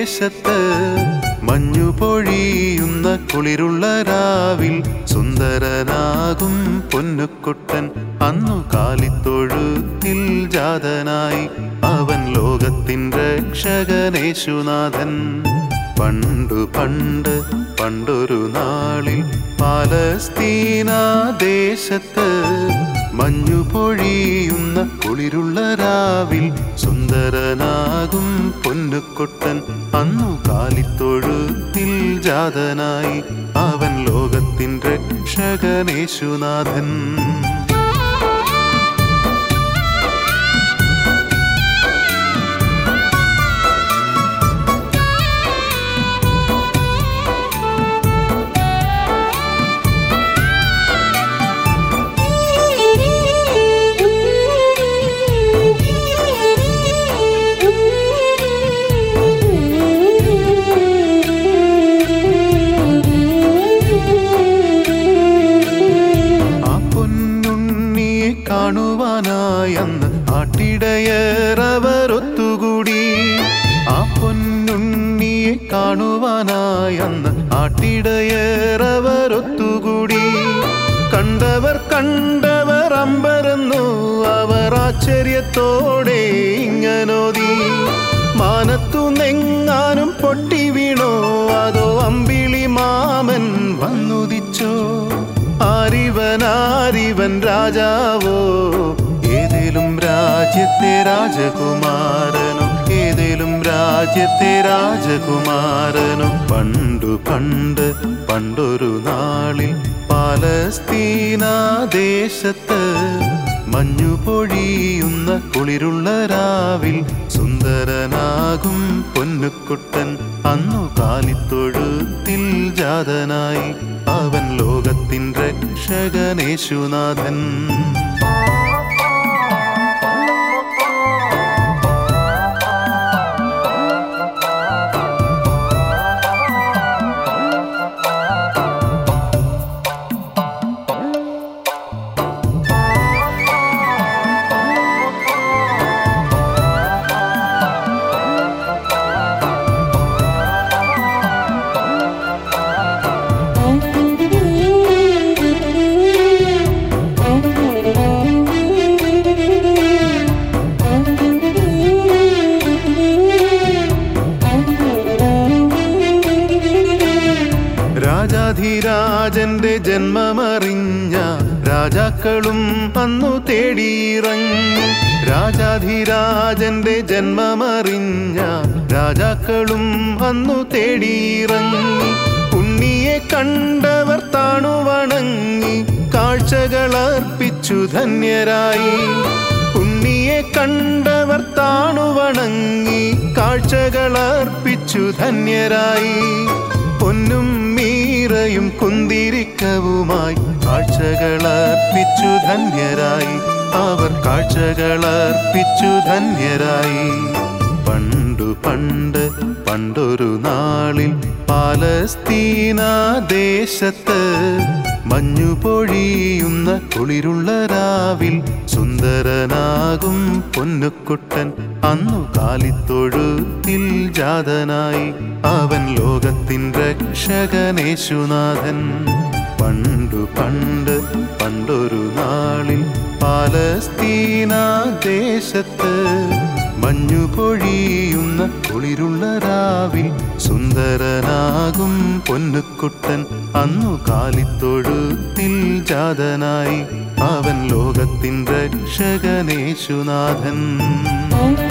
ദേശത്ത് മഞ്ഞു പൊഴിയുന്ന കുളിരുള്ള രാവിൽ സുന്ദരനാകും പൊന്നുക്കുട്ടൻ അന്നു കാലിത്തൊഴുത്തിൽ ജാതനായി അവൻ ലോകത്തിൻ രക്ഷകനേശുനാഥൻ പണ്ടു പണ്ട് പണ്ടൊരു നാളിൽ പാലസ്തീന ദേശത്ത് മഞ്ഞു പൊഴിയുന്ന കുളിരുള്ള രാവിൽ സുന്ദരനാകും പൊന്നുക്കുട്ടൻ അന്നു കാലിത്തൊഴുത്തിൽ ജാതനായി അവൻ ലോകത്തിൻ രക്ഷകനേശുനാഥൻ ആ പൊന്നുണ്ണിയെ കാണുവാനായി അന്ന് ആട്ടിടയറവർ ഒത്തുകൂടി ആ പൊന്നുണ്ണിയെ കാണുവാനായി അന്ന് ആട്ടിടയറവർ ഒത്തുകൂടി കണ്ടവർ കണ്ടവർ അമ്പരന്നു അവർ ആശ്ചര്യത്തോടെ ഇങ്ങനോതി മാനത്തു നെങ്ങാനും പൊട്ടി വീണോ അതോ അമ്പിളി മാമൻ വന്നുദിച്ചോ ആരിവൻ ആരിവൻ രാജാവോ ഏതേലും രാജ്യത്തെ രാജകുമാരനോ ഏതേലും രാജ്യത്തെ രാജകുമാരനോ പണ്ടു പണ്ട് പണ്ടൊരു നാളിൽ പാലസ്തീന ദേശത്ത് മഞ്ഞു പൊഴിയുന്ന കുളിരുള്ള രാവിൽ സുന്ദരനാകും പൊന്നുക്കുട്ടൻ അന്നു കാലിത്തൊഴുത്തിൽ ജാതനായി അവൻ ലോകത്തിൻ രക്ഷകനേശുനാഥൻ രാജാധിരാജന്റെ ജന്മമറിഞ്ഞ രാജാക്കളും അന്നു തേടിയിറങ്ങി രാജാധിരാജന്റെ ജന്മമറിഞ്ഞ രാജാക്കളും അന്നു തേടിയിറങ്ങി ഉണ്ണിയെ കണ്ടവർ താണു വണങ്ങി കാഴ്ചകൾ അർപ്പിച്ചു ധന്യരായി ഉണ്ണിയെ കണ്ടവർ താണു വണങ്ങി കാഴ്ചകൾ അർപ്പിച്ചു ധന്യരായി പൊന്നും മീറയും കുന്തിരിക്കവുമായി കാഴ്ചകൾ അർപ്പിച്ചു ധന്യരായി അവർ കാഴ്ചകൾ അർപ്പിച്ചു ധന്യരായി പണ്ടു പണ്ട് പണ്ടൊരു നാളിൽ പാലസ്തീന ദേശത്ത് മഞ്ഞു പൊഴിയുന്ന കുളിരുള്ള രാവിൽ സുന്ദരനാകും പൊന്നുക്കുട്ടൻ അന്നു കാലിത്തൊഴുത്തിൽ ജാതനായി അവൻ ലോകത്തിൻ രക്ഷകനേശുനാഥൻ പണ്ടു പണ്ട് പണ്ടൊരു നാളിൽ പാലസ്തീന ദേശത്ത് മഞ്ഞു പൊഴിയുന്ന കുളിരുള്ള രാവിൽ സുന്ദരനാകും പൊന്നുക്കുട്ടൻ അന്നു കാലിത്തൊഴുത്തിൽ ജാതനായി അവൻ ലോകത്തിൻ രക്ഷകനേശുനാഥൻ